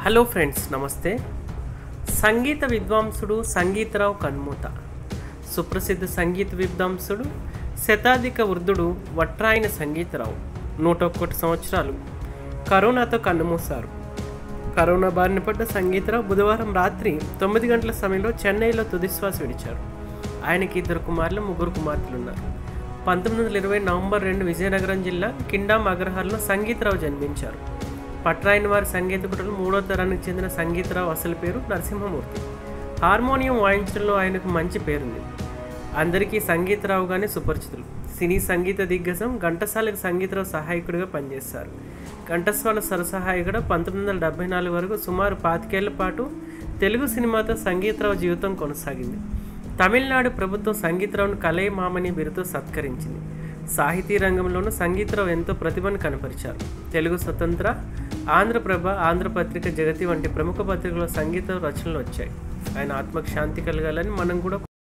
hello friends నమస్తే సంగీత విద్వాంసుడు సంగీతరావు కన్మూత సుప్రసిద్ధ సంగీత విద్వాంసుడు శతాధిక వృద్ధుడు వట్రాయన సంగీతరావు నూట ఒక్కటి సంవత్సరాలు కరోనాతో కన్నుమూశారు కరోనా బారిన పడ్డ సంగీతరావు బుధవారం రాత్రి తొమ్మిది గంటల సమయంలో చెన్నైలో తుదిశ్వాస విడిచారు ఆయనకి ఇద్దరు కుమారులు ముగ్గురు కుమార్తెలు ఉన్నారు పంతొమ్మిది వందల ఇరవై నవంబర్ రెండు విజయనగరం జిల్లా కిండాం అగ్రహారంలో సంగీతరావు జన్మించారు పట్రాయని వారి సంగీత కుటుంలో మూడో తరానికి చెందిన సంగీతరావు అసలు పేరు నరసింహమూర్తి హార్మోనియం వాయించడంలో ఆయనకు మంచి పేరుంది అందరికీ సంగీతరావుగానే సుపరిచితులు సినీ సంగీత దిగ్గజం ఘంటసాలకు సంగీతరావు సహాయకుడిగా పనిచేశారు ఘంటసాల సరసహాయకుడు పంతొమ్మిది వందల డెబ్బై నాలుగు వరకు సుమారు పాతికేళ్ల పాటు తెలుగు సినిమాతో సంగీతరావు జీవితం కొనసాగింది తమిళనాడు ప్రభుత్వం సంగీతరావును కలై మామని బిరుతో సత్కరించింది సాహితీ రంగంలోనూ సంగీతరావు ఎంతో ప్రతిభను కనపరిచారు తెలుగు స్వతంత్ర ఆంధ్రప్రభ ఆంధ్రపత్రిక జగతి వంటి ప్రముఖ పత్రికలో సంగీత రచనలు వచ్చాయి ఆయన ఆత్మకు శాంతి కలగాలని మనం కూడా